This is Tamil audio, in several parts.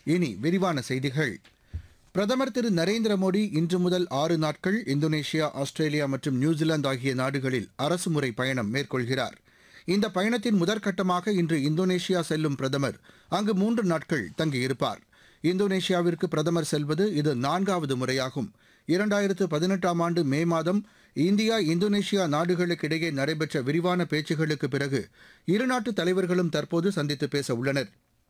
இனி விரிவான செய்திகள் பிரதமர் திரு நரேந்திர மோடி இன்று முதல் ஆறு நாட்கள் இந்தோனேஷியா ஆஸ்திரேலியா மற்றும் நியூசிலாந்து ஆகிய நாடுகளில் அரசுமுறை பயணம் மேற்கொள்கிறார் இந்த பயணத்தின் முதற்கட்டமாக இன்று இந்தோனேஷியா செல்லும் பிரதமர் அங்கு மூன்று நாட்கள் தங்கியிருப்பார் இந்தோனேஷியாவிற்கு பிரதமர் செல்வது இது நான்காவது முறையாகும் இரண்டாயிரத்து பதினெட்டாம் ஆண்டு மே மாதம் இந்தியா இந்தோனேஷியா நாடுகளுக்கிடையே நடைபெற்ற விரிவான பேச்சுகளுக்கு பிறகு இருநாட்டு தலைவர்களும் தற்போது சந்தித்து பேச உள்ளனர்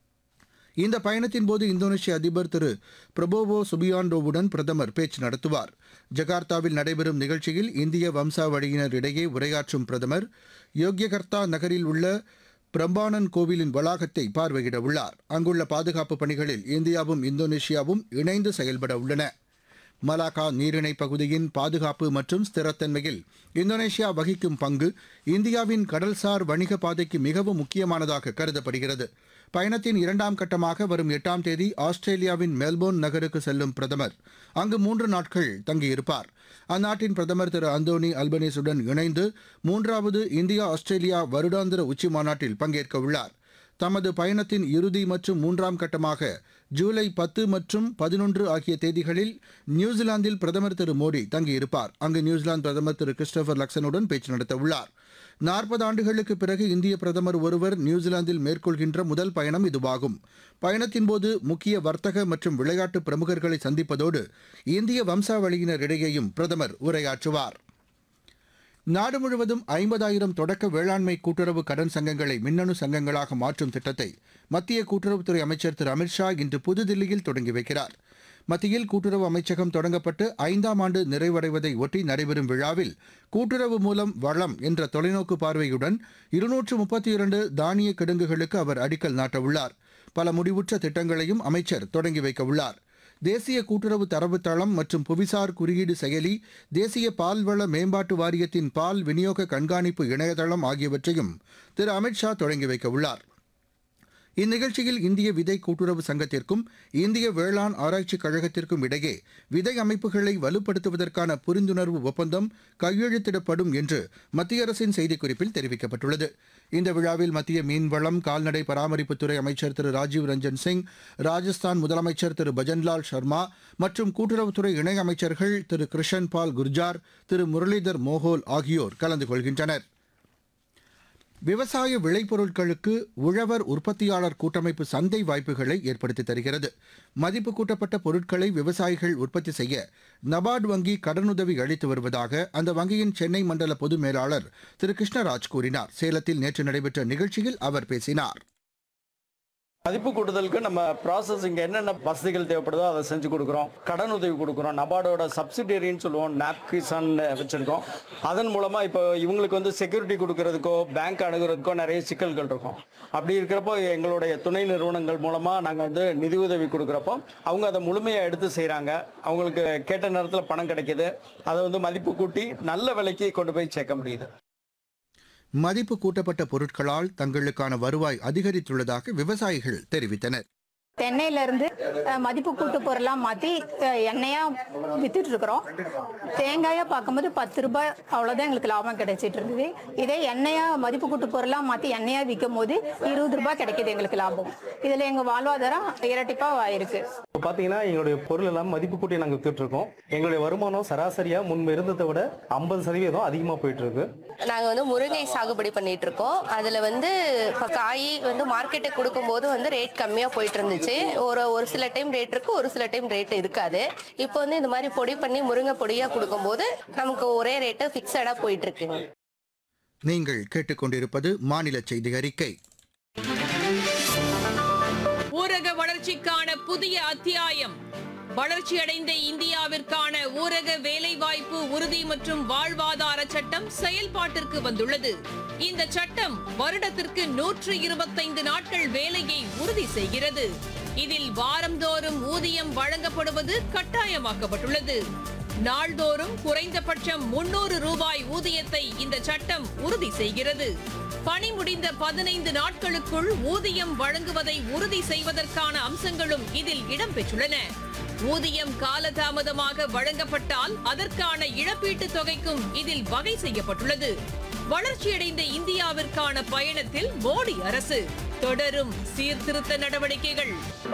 இந்த பயணத்தின் போது இந்தோனேஷிய அதிபர் திரு பிரபோவோ சுபியாண்டோவுடன் பிரதமர் பேச்சு நடத்துவார் ஜகார்த்தாவில் நடைபெறும் நிகழ்ச்சியில் இந்திய வம்சாவழியினர் இடையே உரையாற்றும் பிரதமர் யோக்யகர்த்தா நகரில் உள்ள பிரம்பானன் கோவிலின் வளாகத்தை பார்வையிட உள்ளார் அங்குள்ள பாதுகாப்பு பணிகளில் இந்தியாவும் இந்தோனேஷியாவும் இணைந்து செயல்பட உள்ளன மலாக்கா நீரிணை பகுதியின் பாதுகாப்பு மற்றும் ஸ்திரத்தன்மையில் இந்தோனேஷியா வகிக்கும் பங்கு இந்தியாவின் கடல்சார் வணிக பாதைக்கு மிகவும் முக்கியமானதாக கருதப்படுகிறது பயணத்தின் இரண்டாம் கட்டமாக வரும் எட்டாம் தேதி ஆஸ்திரேலியாவின் மெல்போர்ன் நகருக்கு செல்லும் பிரதமர் அங்கு மூன்று நாட்கள் தங்கியிருப்பார் அந்நாட்டின் பிரதமர் திரு அந்தோனி அல்பனீஸுடன் இணைந்து மூன்றாவது இந்தியா ஆஸ்திரேலியா வருடாந்திர உச்சி மாநாட்டில் பங்கேற்க உள்ளார் தமது பயணத்தின் இறுதி மற்றும் மூன்றாம் கட்டமாக ஜூலை பத்து மற்றும் பதினொன்று ஆகிய தேதிகளில் நியூசிலாந்தில் பிரதமர் திரு மோடி தங்கியிருப்பார் அங்கு நியூசிலாந்து பிரதமர் திரு கிறிஸ்டோபர் லக்சனுடன் பேச்சு நடத்த உள்ளார் நாற்பது ஆண்டுகளுக்கு பிறகு இந்திய பிரதமர் ஒருவர் நியூசிலாந்தில் மேற்கொள்கின்ற முதல் பயணம் இதுவாகும் பயணத்தின்போது முக்கிய வர்த்தக மற்றும் விளையாட்டு பிரமுகர்களை சந்திப்பதோடு இந்திய வம்சாவளியினரிடையேயும் பிரதமர் உரையாற்றுவார் நாடு முழுவதும் ஐம்பதாயிரம் தொடக்க வேளாண்மை கூட்டுறவு கடன் சங்கங்களை மின்னணு சங்கங்களாக மாற்றும் திட்டத்தை மத்திய கூட்டுறவுத்துறை அமைச்சர் திரு அமித்ஷா இன்று புதுதில்லியில் தொடங்கி வைக்கிறார் மத்தியில் கூட்டுறவு அமைச்சகம் தொடங்கப்பட்டு ஐந்தாம் ஆண்டு நிறைவடைவதை ஒட்டி நடைபெறும் விழாவில் கூட்டுறவு மூலம் வளம் என்ற தொலைநோக்கு பார்வையுடன் இருநூற்று முப்பத்தி இரண்டு தானிய கிடங்குகளுக்கு அவர் அடிக்கல் நாட்டவுள்ளார் பல முடிவுற்ற திட்டங்களையும் அமைச்சர் தொடங்கி வைக்க உள்ளார் தேசிய கூட்டுறவு தரவுத்தளம் மற்றும் புவிசார் குறியீடு செயலி தேசிய பால்வள மேம்பாட்டு வாரியத்தின் பால் விநியோக கண்காணிப்பு இணையதளம் ஆகியவற்றையும் திரு அமித்ஷா தொடங்கி வைக்க உள்ளார் இந்நிகழ்ச்சியில் இந்திய விதை கூட்டுறவு சங்கத்திற்கும் இந்திய வேளாண் ஆராய்ச்சிக் கழகத்திற்கும் இடையே விதை அமைப்புகளை வலுப்படுத்துவதற்கான புரிந்துணர்வு ஒப்பந்தம் கையெழுத்திடப்படும் என்று மத்திய அரசின் செய்திக்குறிப்பில் தெரிவிக்கப்பட்டுள்ளது இந்த விழாவில் மத்திய மீன்வளம் கால்நடை பராமரிப்புத்துறை அமைச்சர் திரு ராஜீவ் ரஞ்சன் சிங் ராஜஸ்தான் முதலமைச்சர் திரு பஜன்லால் சர்மா மற்றும் கூட்டுறவுத்துறை இணையமைச்சர்கள் திரு கிருஷன் பால் குர்ஜார் திரு முரளிதர் மோகோல் ஆகியோர் கலந்து கொள்கின்றனர் விவசாய விளைபொருட்களுக்கு உழவர் உற்பத்தியாளர் கூட்டமைப்பு சந்தை வாய்ப்புகளை ஏற்படுத்தி தருகிறது மதிப்பு கூட்டப்பட்ட பொருட்களை விவசாயிகள் உற்பத்தி செய்ய நபார்டு வங்கி கடனுதவி அளித்து வருவதாக அந்த வங்கியின் சென்னை மண்டல பொது மேலாளர் திரு கிருஷ்ணராஜ் கூறினார் சேலத்தில் நேற்று நடைபெற்ற நிகழ்ச்சியில் அவர் பேசினார் மதிப்பு கூட்டுதலுக்கு நம்ம ப்ராசஸிங் என்னென்ன வசதிகள் தேவைப்படுதோ அதை செஞ்சு கொடுக்குறோம் கடன் உதவி கொடுக்குறோம் நபார்டோட சப்சிடரின்னு சொல்லுவோம் நாப் கிசான் வச்சுருக்கோம் அதன் மூலமாக இப்போ இவங்களுக்கு வந்து செக்யூரிட்டி கொடுக்கறதுக்கோ பேங்க் அணுகிறதுக்கோ நிறைய சிக்கல்கள் இருக்கும் அப்படி இருக்கிறப்போ எங்களுடைய துணை நிறுவனங்கள் மூலமாக நாங்கள் வந்து நிதி உதவி கொடுக்குறப்போ அவங்க அதை முழுமையாக எடுத்து செய்கிறாங்க அவங்களுக்கு கேட்ட நேரத்தில் பணம் கிடைக்கிது அதை வந்து மதிப்பு கூட்டி நல்ல விலைக்கு கொண்டு போய் சேர்க்க முடியுது மதிப்பு கூட்டப்பட்ட பொருட்களால் தங்களுக்கான வருவாய் அதிகரித்துள்ளதாக விவசாயிகள் தெரிவித்தனர் தென்னையில இருந்து அஹ், மதிப்பு கூட்டு பொருளாக மாற்றி எண்ணெயா வித்துட்டு இருக்கிறோம் தேங்காயா பார்க்கும்போது பத்து ரூபாய் அவ்வளோதான் எங்களுக்கு லாபம் கிடைச்சிட்டு இருந்தது இதே எண்ணெயா மதிப்பு கூட்டு பொருளாக மாற்றி எண்ணெயா விற்கும் போது இருபது ரூபாய் கிடைக்குது எங்களுக்கு லாபம் இதில் எங்கள் வாழ்வாதாரம் இரட்டிப்பாக ஆயிருக்கு இப்போ பார்த்தீங்கன்னா எங்களுடைய பொருள் எல்லாம் மதிப்பு கூட்டி நாங்கள் வித்துட்டு இருக்கோம் எங்களுடைய வருமானம் சராசரியாக முன்பு இருந்ததை விட ஐம்பது சதவீதம் அதிகமாக போயிட்டு இருக்கு நாங்கள் வந்து முருங்கை சாகுபடி பண்ணிட்டு இருக்கோம் அதில் வந்து இப்போ காய் வந்து மார்க்கெட்டுக்கு கொடுக்கும்போது வந்து ரேட் கம்மியாக போயிட்டு இருந்துச்சு ஒரு ஒரு சில டைம் ரேட் இருக்கு ஒரு சில டைம் ரேட் இருக்காது இப்போ வந்து இந்த மாதிரி பொடி பண்ணி முருங்கை பொடியாக கொடுக்கும்போது நமக்கு ஒரே ரேட்டு ஃபிக்ஸடாக போயிட்டு இருக்குங்க நீங்கள் கேட்டுக்கொண்டிருப்பது மாநில செய்தி அறிக்கை ஊரக வளர்ச்சிக்கான புதிய அத்தியாயம் வளர்ச்சியடைந்த இந்தியாவிற்கான ஊரக வேலைவாய்ப்பு உறுதி மற்றும் வாழ்வாதார சட்டம் செயல்பாட்டிற்கு வந்துள்ளது இந்த சட்டம் வருடத்திற்கு நூற்று இருபத்தைந்து நாட்கள் வேலையை உறுதி செய்கிறது இதில் வாரந்தோறும் ஊதியம் வழங்கப்படுவது கட்டாயமாக்கப்பட்டுள்ளது நாள்தோறும் குறைந்தபட்சம் முன்னூறு ரூபாய் ஊதியத்தை இந்த சட்டம் உறுதி செய்கிறது பணி முடிந்த பதினைந்து நாட்களுக்குள் ஊதியம் வழங்குவதை உறுதி செய்வதற்கான அம்சங்களும் இதில் இடம்பெற்றுள்ளன ஊதியம் காலதாமதமாக வழங்கப்பட்டால் அதற்கான இழப்பீட்டுத் தொகைக்கும் இதில் வகை செய்யப்பட்டுள்ளது வளர்ச்சியடைந்த இந்தியாவிற்கான பயணத்தில் மோடி அரசு தொடரும் சீர்திருத்த நடவடிக்கைகள்